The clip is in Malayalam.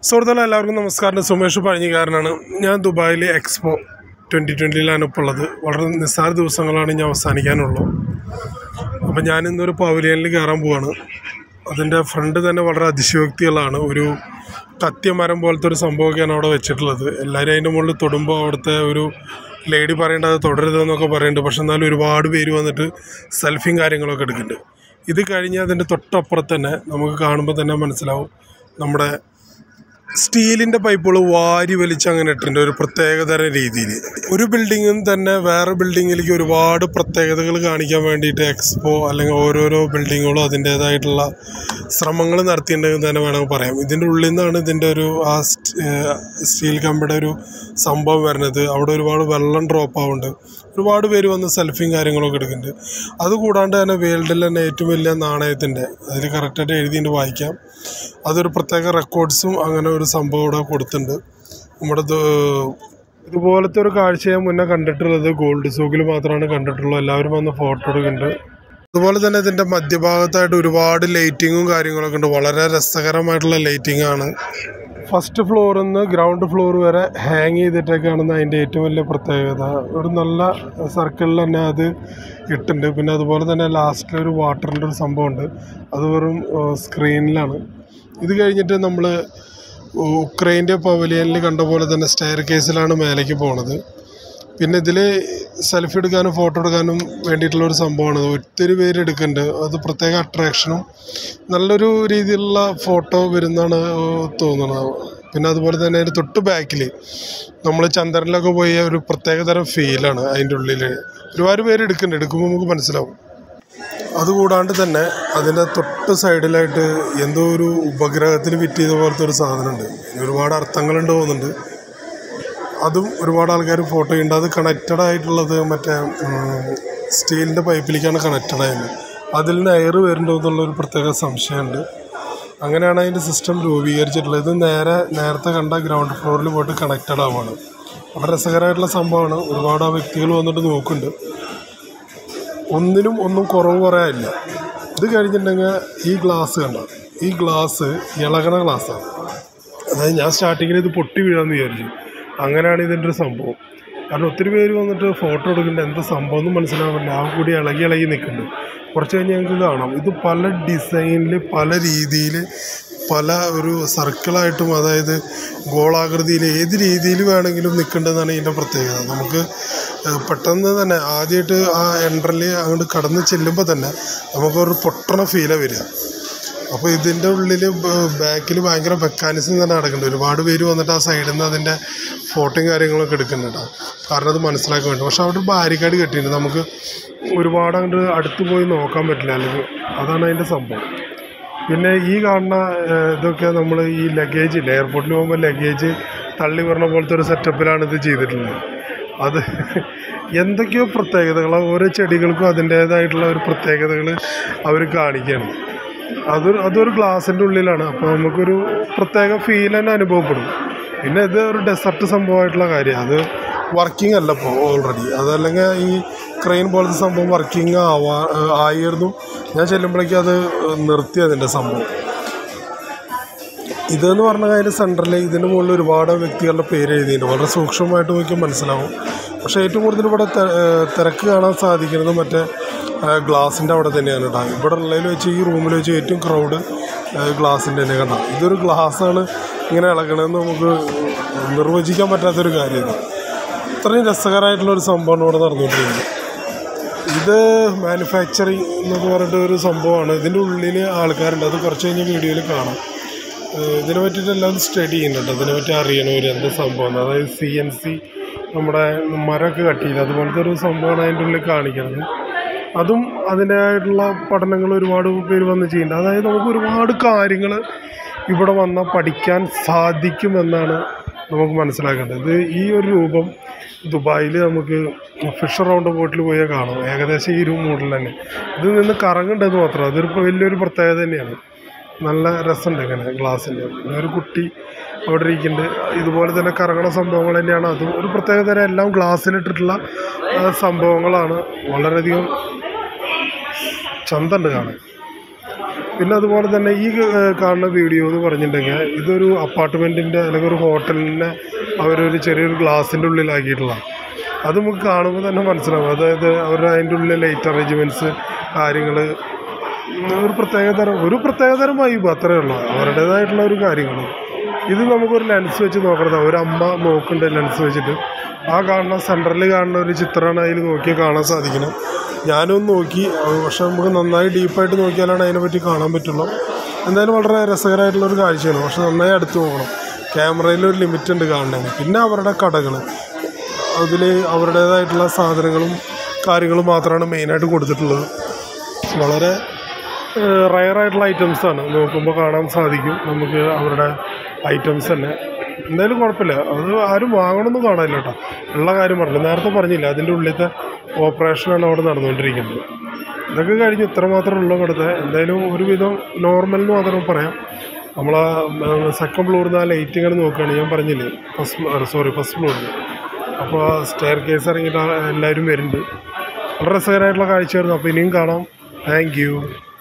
സുഹൃത്തുക്കളെ എല്ലാവർക്കും നമസ്കാരം സുമേഷ് പഴഞ്ഞിക്കാരനാണ് ഞാൻ ദുബായിലെ എക്സ്പോ ട്വൻറ്റി ട്വൻറ്റിയിലാണ് ഇപ്പോൾ ഉള്ളത് വളരെ നിസ്സാര ദിവസങ്ങളാണ് ഇനി അവസാനിക്കാനുള്ളൂ അപ്പം ഞാൻ ഇന്നൊരു പവലിയനിൽ കയറാൻ പോവാണ് അതിൻ്റെ ഫ്രണ്ട് തന്നെ വളരെ അതിശയോക്തികളാണ് ഒരു കത്തിയമരം പോലത്തെ ഒരു സംഭവമൊക്കെയാണ് അവിടെ വെച്ചിട്ടുള്ളത് എല്ലാവരും അതിൻ്റെ മുകളിൽ തൊടുമ്പോൾ അവിടുത്തെ ഒരു ലേഡി പറയേണ്ടത് അത് തുടരുതെന്നൊക്കെ പറയുന്നുണ്ട് പക്ഷെ എന്നാലും ഒരുപാട് പേര് വന്നിട്ട് സെൽഫിയും കാര്യങ്ങളൊക്കെ എടുക്കുന്നുണ്ട് ഇത് കഴിഞ്ഞ് അതിൻ്റെ തൊട്ടപ്പുറത്ത് തന്നെ നമുക്ക് കാണുമ്പോൾ തന്നെ മനസ്സിലാവും നമ്മുടെ സ്റ്റീലിൻ്റെ പൈപ്പുകൾ വാരി വലിച്ച് അങ്ങനെ ഇട്ടിട്ടുണ്ട് ഒരു പ്രത്യേകതര രീതിയിൽ ഒരു ബിൽഡിങ്ങിൽ തന്നെ വേറെ ബിൽഡിങ്ങിലേക്ക് ഒരുപാട് പ്രത്യേകതകൾ കാണിക്കാൻ വേണ്ടിയിട്ട് എക്സ്പോ അല്ലെങ്കിൽ ഓരോരോ ബിൽഡിങ്ങുകളും അതിൻ്റേതായിട്ടുള്ള ശ്രമങ്ങൾ നടത്തിയിട്ടുണ്ടെന്ന് തന്നെ വേണമെങ്കിൽ പറയാം ഇതിൻ്റെ ഉള്ളിൽ നിന്നാണ് ഇതിൻ്റെ ഒരു ആ സ്റ്റ്- ഏഹ് സ്റ്റീൽ കമ്പിയുടെ ഒരു സംഭവം വരുന്നത് അവിടെ ഒരുപാട് വെള്ളം ഡ്രോപ്പ് ആവുന്നുണ്ട് ഒരുപാട് പേര് വന്ന് സെൽഫിയും കാര്യങ്ങളൊക്കെ എടുക്കുന്നുണ്ട് അതുകൂടാണ്ട് തന്നെ വേൾഡിൽ തന്നെ ഏറ്റവും വലിയ നാണയത്തിൻ്റെ അതിൽ കറക്റ്റായിട്ട് എഴുതിയിട്ട് വായിക്കാം അതൊരു പ്രത്യേക റെക്കോർഡ്സും അങ്ങനെ ഒരു സംഭവം ഇവിടെ കൊടുത്തിട്ടുണ്ട് നമ്മുടെ ഇത് ഇതുപോലത്തെ ഒരു കാഴ്ച ഞാൻ മുന്നേ കണ്ടിട്ടുള്ളത് ഗോൾഡ് സൂക്കിൽ മാത്രമാണ് കണ്ടിട്ടുള്ളത് എല്ലാവരും വന്ന് ഫോട്ടോ എടുക്കുന്നുണ്ട് അതുപോലെ തന്നെ ഇതിൻ്റെ മധ്യഭാഗത്തായിട്ട് ഒരുപാട് ലൈറ്റിങ്ങും കാര്യങ്ങളൊക്കെ ഉണ്ട് വളരെ രസകരമായിട്ടുള്ള ലൈറ്റിംഗ് ആണ് ഫസ്റ്റ് ഫ്ലോറിൽ നിന്ന് ഗ്രൗണ്ട് ഫ്ലോർ വരെ ഹാങ് ചെയ്തിട്ടൊക്കെയാണെന്ന് അതിൻ്റെ ഏറ്റവും വലിയ പ്രത്യേകത ഒരു നല്ല സർക്കിളിൽ തന്നെ അത് ഇട്ടുണ്ട് പിന്നെ അതുപോലെ തന്നെ ലാസ്റ്റിൽ ഒരു വാട്ടറിൻ്റെ ഒരു സംഭവമുണ്ട് അത് വെറും സ്ക്രീനിലാണ് ഇത് കഴിഞ്ഞിട്ട് നമ്മൾ ഉക്രൈൻ്റെ പവലിയനിൽ കണ്ട പോലെ തന്നെ സ്റ്റെയർ കേസിലാണ് മേലേക്ക് പോണത് പിന്നെ ഇതിൽ സെൽഫി എടുക്കാനും ഫോട്ടോ എടുക്കാനും വേണ്ടിയിട്ടുള്ള ഒരു സംഭവമാണ് ഒത്തിരി പേര് എടുക്കുന്നുണ്ട് അത് പ്രത്യേക അട്രാക്ഷനും നല്ലൊരു രീതിയിലുള്ള ഫോട്ടോ വരുന്നതാണ് തോന്നുന്നത് പിന്നെ അതുപോലെ തന്നെ അതിൻ്റെ തൊട്ട് ബാക്കിൽ നമ്മൾ ചന്ദ്രനിലൊക്കെ പോയ ഒരു പ്രത്യേകതരം ഫീലാണ് അതിൻ്റെ ഉള്ളിൽ ഒരുപാട് പേര് എടുക്കുന്നുണ്ട് എടുക്കുമ്പോൾ നമുക്ക് മനസ്സിലാവും അതുകൂടാണ്ട് തന്നെ അതിൻ്റെ തൊട്ട് സൈഡിലായിട്ട് എന്തോ ഒരു ഉപഗ്രഹത്തിൽ ഫിറ്റ് ചെയ്ത പോലത്തെ ഒരു സാധനമുണ്ട് ഇതിന് ഒരുപാട് അർത്ഥങ്ങളുണ്ട് തോന്നുന്നുണ്ട് അതും ഒരുപാട് ആൾക്കാർ ഫോട്ടോ ചെയ്യുന്നുണ്ട് അത് കണക്റ്റഡ് ആയിട്ടുള്ളത് മറ്റേ സ്റ്റീലിൻ്റെ പൈപ്പിലേക്കാണ് കണക്റ്റഡ് ആയത് അതിൽ നിന്ന് എയർ വരുന്നുണ്ടോ എന്നുള്ളൊരു പ്രത്യേക സംശയമുണ്ട് അങ്ങനെയാണ് അതിൻ്റെ സിസ്റ്റം രൂപീകരിച്ചിട്ടുള്ളത് ഇത് നേരെ നേരത്തെ കണ്ട ഗ്രൗണ്ട് ഫ്ലോറിൽ പോയിട്ട് കണക്റ്റഡ് ആവുകയാണ് വളരെ രസകരമായിട്ടുള്ള സംഭവമാണ് ഒരുപാട് ആ വ്യക്തികൾ വന്നിട്ട് നോക്കുന്നുണ്ട് ഒന്നിനും ഒന്നും കുറവ് പറയാനില്ല ഇത് കഴിഞ്ഞിട്ടുണ്ടെങ്കിൽ ഈ ഗ്ലാസ് കണ്ട ഈ ഗ്ലാസ് ഇളകണ ഗ്ലാസ്സാണ് അതായത് ഞാൻ സ്റ്റാർട്ടിങ്ങിൽ ഇത് പൊട്ടി വീഴാമെന്ന് വിചാരിച്ചു അങ്ങനെയാണ് ഇതിൻ്റെ ഒരു സംഭവം കാരണം ഒത്തിരി പേര് വന്നിട്ട് ഫോട്ടോ എടുക്കുന്നുണ്ട് എന്താ സംഭവം ഒന്നും മനസ്സിലാവില്ല ആ കൂടി ഇളകി ഇളകി നിൽക്കുന്നുണ്ട് കുറച്ച് കഴിഞ്ഞ് ഞങ്ങൾക്ക് കാണാം ഇത് പല ഡിസൈനിൽ പല രീതിയിൽ പല ഒരു സർക്കിളായിട്ടും അതായത് ഗോളാകൃതിയിൽ ഏത് രീതിയിൽ വേണമെങ്കിലും നിൽക്കേണ്ടതാണ് ഇതിൻ്റെ പ്രത്യേകത നമുക്ക് ഏഹ്, പെട്ടെന്ന് തന്നെ ആദ്യമായിട്ട് ആ എൻട്രലിൽ അങ്ങോട്ട് കടന്ന് ചെല്ലുമ്പോൾ തന്നെ നമുക്കൊരു പൊട്ടണ ഫീലാണ് വരിക അപ്പോൾ ഇതിൻ്റെ ഉള്ളിൽ ബാക്കിൽ ഭയങ്കര മെക്കാനിസം തന്നെ നടക്കുന്നുണ്ട് ഒരുപാട് പേര് വന്നിട്ട് ആ സൈഡിൽ നിന്ന് അതിൻ്റെ ഫോട്ടോയും കാര്യങ്ങളൊക്കെ എടുക്കുന്നുണ്ട് കാരണം അത് മനസ്സിലാക്കാൻ വേണ്ടി പക്ഷെ അവിടെ ഒരു ബാരിക്കാഡ് കെട്ടിയിട്ടുണ്ട് നമുക്ക് ഒരുപാട് അങ്ങോട്ട് അടുത്ത് പോയി നോക്കാൻ പറ്റില്ല അല്ലെങ്കിൽ അതാണ് അതിൻ്റെ സംഭവം പിന്നെ ഈ കാണുന്ന ഏഹ്, ഇതൊക്കെ നമ്മൾ ഈ ലഗേജ് ഇല്ലേ എയർപോർട്ടിൽ പോകുമ്പോൾ ലഗേജ് തള്ളി പറഞ്ഞ പോലത്തെ ഒരു സെറ്റപ്പിലാണ് ഇത് ചെയ്തിട്ടുള്ളത് അത് എന്തൊക്കെയോ പ്രത്യേകതകൾ ഓരോ ചെടികൾക്കും അതിൻ്റേതായിട്ടുള്ള ഒരു പ്രത്യേകതകൾ അവർ കാണിക്കുകയാണ് അതൊരു അതൊരു ഗ്ലാസിൻ്റെ ഉള്ളിലാണ് അപ്പോൾ നമുക്കൊരു പ്രത്യേക ഫീൽ തന്നെ അനുഭവപ്പെടും പിന്നെ ഇത് ഒരു ഡെസർട്ട് സംഭവമായിട്ടുള്ള കാര്യം അത് വർക്കിംഗ് അല്ല ഇപ്പോൾ ഓൾറെഡി അതല്ലെങ്കിൽ ഈ ക്രെയിൻ പോലത്തെ സംഭവം വർക്കിംഗ് ആവാ ആയിരുന്നു ഞാൻ ചെല്ലുമ്പോഴേക്കും അത് നിർത്തി അതിൻ്റെ സംഭവം ഇതെന്ന് പറഞ്ഞാൽ അതിൻ്റെ സെൻറ്ററിൽ ഇതിന് മുകളിൽ ഒരുപാട് വ്യക്തികളുടെ പേര് എഴുതിയിട്ടുണ്ട് വളരെ സൂക്ഷ്മമായിട്ട് നോക്കിയാൽ മനസ്സിലാവും പക്ഷേ ഏറ്റവും കൂടുതൽ ഇവിടെ തെ- ഏഹ് തിരക്ക് കാണാൻ സാധിക്കുന്നത് മറ്റേ ഗ്ലാസിൻ്റെ അവിടെ തന്നെയാണ് കേട്ടോ ഇവിടെ ഉള്ളതിൽ വെച്ച് ഈ റൂമിൽ വെച്ച് ഏറ്റവും ക്രൗഡ് ഗ്ലാസിൻ്റെ തന്നെ കണ്ട ഇതൊരു ഗ്ലാസ്സാണ് ഇങ്ങനെ ഇളകണമെന്ന് നമുക്ക് നിർവചിക്കാൻ പറ്റാത്തൊരു കാര്യമാണ് ഇത്രയും രസകരമായിട്ടുള്ള ഒരു സംഭവമാണ് ഇവിടെ നടന്നുകൊണ്ടിരിക്കുന്നത് ഇത് മാനുഫാക്ചറിങ് എന്നൊക്കെ പറഞ്ഞിട്ട് ഒരു സംഭവമാണ് ഇതിൻ്റെ ഉള്ളിൽ ആൾക്കാരുണ്ട് അത് കുറച്ച് കഴിഞ്ഞ് വീഡിയോയിൽ കാണാം ഏഹ് ഇതിനെ പറ്റിയിട്ട് എല്ലാവരും സ്റ്റഡി ചെയ്യുന്നുണ്ട് അതിനെ പറ്റി അറിയണവർ എന്താ സംഭവം എന്ന്. അതായത് സി എൻ സി നമ്മുടെ മരമൊക്കെ കട്ട് ചെയ്ത് അതുപോലത്തെ ഒരു സംഭവമാണ് അതിൻ്റെ ഉള്ളിൽ കാണിക്കുന്നത് അതും അതിൻ്റേതായിട്ടുള്ള പഠനങ്ങൾ ഒരുപാട് പേര് വന്ന് ചെയ്യുന്നുണ്ട് അതായത് നമുക്ക് ഒരുപാട് കാര്യങ്ങൾ ഇവിടെ വന്നാൽ പഠിക്കാൻ സാധിക്കുമെന്നാണ് നമുക്ക് മനസ്സിലാക്കേണ്ടത് ഇത് ഈ ഒരു രൂപം ദുബായിൽ നമുക്ക് ഫിഷ് റൗണ്ട് ബോട്ടിൽ പോയാൽ കാണാം ഏകദേശം ഈ ഒരു മൂഡിൽ തന്നെ ഇത് നിന്ന് കറങ്ങുന്നുണ്ടെന്ന് മാത്രം അതൊരു വലിയൊരു പ്രത്യേകത തന്നെയാണ് നല്ല രസമുണ്ട് ഇങ്ങനെ ഗ്ലാസ്സിൻ്റെ പിന്നെ ഒരു കുട്ടി അവിടെ ഇരിക്കുന്നുണ്ട് ഇതുപോലെ തന്നെ കറങ്ങണ സംഭവങ്ങൾ തന്നെയാണ് അതും ഒരു പ്രത്യേക തരം എല്ലാം ഗ്ലാസ്സിലിട്ടിട്ടുള്ള ആ, സംഭവങ്ങളാണ് വളരെയധികം ചന്തമുണ്ട് കാണാൻ പിന്നെ അതുപോലെ തന്നെ ഈ ഏഹ്, കാണുന്ന വീഡിയോ എന്ന് പറഞ്ഞിട്ടുണ്ടെങ്കിൽ ഇതൊരു അപ്പാർട്ട്മെൻറ്റിൻ്റെ അല്ലെങ്കിൽ ഒരു ഹോട്ടലിനെ അവരൊരു ചെറിയൊരു ഗ്ലാസിൻ്റെ ഉള്ളിലാക്കിയിട്ടുള്ള അത് നമുക്ക് കാണുമ്പോൾ തന്നെ മനസ്സിലാവും അതായത് അവരുടെ അതിൻ്റെ ഉള്ളിലെ ലൈറ്റ് അറേഞ്ച്മെൻറ്റ്സ് കാര്യങ്ങൾ ഒരു പ്രത്യേകതരം ഒരു പ്രത്യേകതരം വൈബ് അത്രയേ ഉള്ളൂ അവരുടേതായിട്ടുള്ള ഒരു കാര്യങ്ങൾ ഇത് നമുക്കൊരു ലെൻസ് വെച്ച് നോക്കണത് ഒരു അമ്മ നോക്കുന്നുണ്ട് ലെൻസ് വെച്ചിട്ട് ആ കാണുന്ന സെൻറ്ററിൽ കാണുന്ന ഒരു ചിത്രമാണ് അതിൽ നോക്കിയാൽ കാണാൻ സാധിക്കണം ഞാനൊന്ന് നോക്കി അത് പക്ഷെ നമുക്ക് നന്നായി ഡീപ്പായിട്ട് നോക്കിയാലാണ് അതിനെപ്പറ്റി കാണാൻ പറ്റുള്ളൂ എന്തായാലും വളരെ രസകരമായിട്ടുള്ള ഒരു കാഴ്ചയാണ് പക്ഷെ നന്നായി അടുത്ത് നോക്കണം ക്യാമറയിൽ ഒരു ലിമിറ്റ് ഉണ്ട് കാണുന്നതിന് പിന്നെ അവരുടെ കടകൾ അതിൽ അവരുടേതായിട്ടുള്ള സാധനങ്ങളും കാര്യങ്ങളും മാത്രമാണ് മെയിനായിട്ട് കൊടുത്തിട്ടുള്ളത് വളരെ റയറായിട്ടുള്ള ഐറ്റംസാണ് നോക്കുമ്പോൾ കാണാൻ സാധിക്കും നമുക്ക് അവരുടെ ഐറ്റംസ് തന്നെ എന്തായാലും കുഴപ്പമില്ല അത് ആരും വാങ്ങണമെന്ന് കാണാനില്ല കേട്ടോ ഉള്ള കാര്യം പറഞ്ഞില്ല നേരത്തെ പറഞ്ഞില്ല അതിൻ്റെ ഉള്ളിലത്തെ ഓപ്പറേഷനാണ് അവിടെ നടന്നുകൊണ്ടിരിക്കുന്നത് ഇതൊക്കെ കഴിഞ്ഞ് ഇത്ര മാത്രമേ ഉള്ളൂ ഇവിടുത്തെ എന്തായാലും ഒരുവിധം നോർമൽ എന്ന് മാത്രം പറയാം നമ്മൾ സെക്കൻഡ് ഫ്ലോറിൽ നിന്ന് ആ ലൈറ്റിങ്ങൾ നോക്കുകയാണ് ഞാൻ പറഞ്ഞില്ലേ ഫസ്റ്റ് സോറി ഫസ്റ്റ് ഫ്ലോറിൽ അപ്പോൾ സ്റ്റെയർ കേസ് ഇറങ്ങിയിട്ട് ആ- എല്ലാവരും വരുന്നുണ്ട് വളരെ രസകരമായിട്ടുള്ള കാഴ്ചയായിരുന്നു അപ്പോൾ ഇനിയും കാണാം താങ്ക് യു